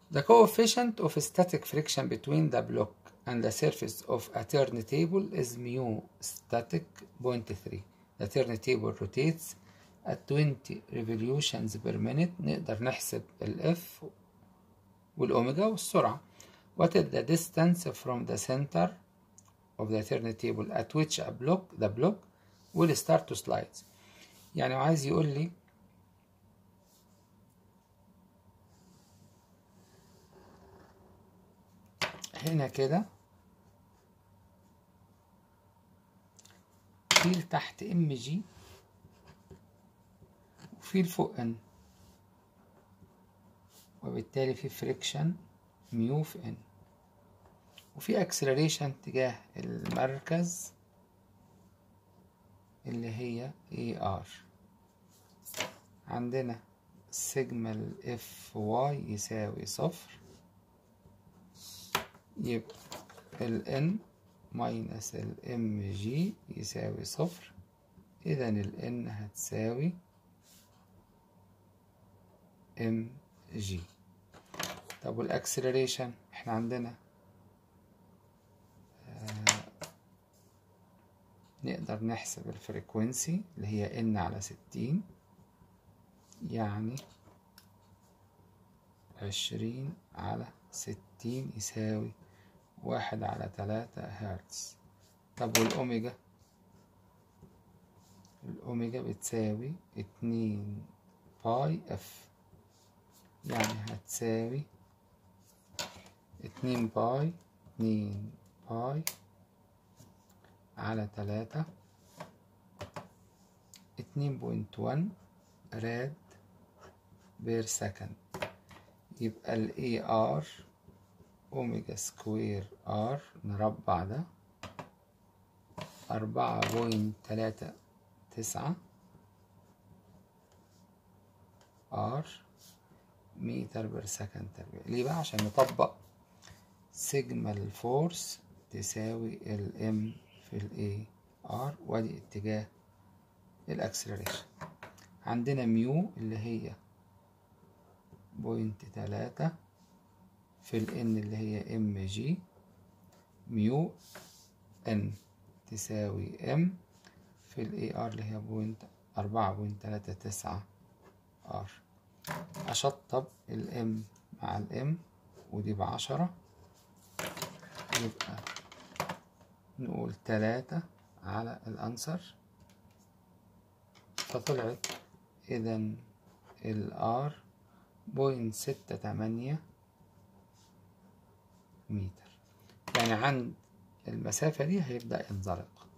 The coefficient of static friction between the block and the surface of a turntable is mu static 0.3. The turntable rotates at 20 revolutions per minute نقدر نحسب ال F والأوميجا والسرعة. What is the distance from the center of the turntable at which a block the block will start to slide يعني عايز يقول لي هنا كده في تحت ام جي وفي الفوق ان وبالتالي في فريكشن ميو في ان وفي اكسلريشن تجاه المركز اللي هي اي ار عندنا سيجما الاف واي يساوي صفر يبقى ال n ماينس ال mg يساوي صفر إذا ال n هتساوي mg طب والأكسلريشن احنا عندنا آه نقدر نحسب الفريكونسي اللي هي n على ستين يعني عشرين على ستين يساوي واحد على تلاتة هرتز طب والأوميجا الأوميجا بتساوي اتنين باي اف يعني هتساوي اتنين باي اتنين باي على تلاتة اتنين بوينت وان راد بير سكند يبقى ال AR أوميجا سكوير R نربع ده أربعة بوينت تلاتة تسعة R متر بير سكند تربيع ليه بقى عشان نطبق سيجما الفورس تساوي ال M في ال AR وادي اتجاه الأكسلريشن عندنا ميو اللي هي بوينت تلاتة في ال N اللي هي ام جي ميو ان تساوي ام في ال اي ار اللي هي بوينت أربعة بوينت تلاتة تسعة ار أشطب الام مع الام ودي بعشرة يبقى نقول تلاتة على الأنسر فطلعت إذا الار بوينت ستة تمانية متر يعني عند المسافة دي هيبدأ ينزلق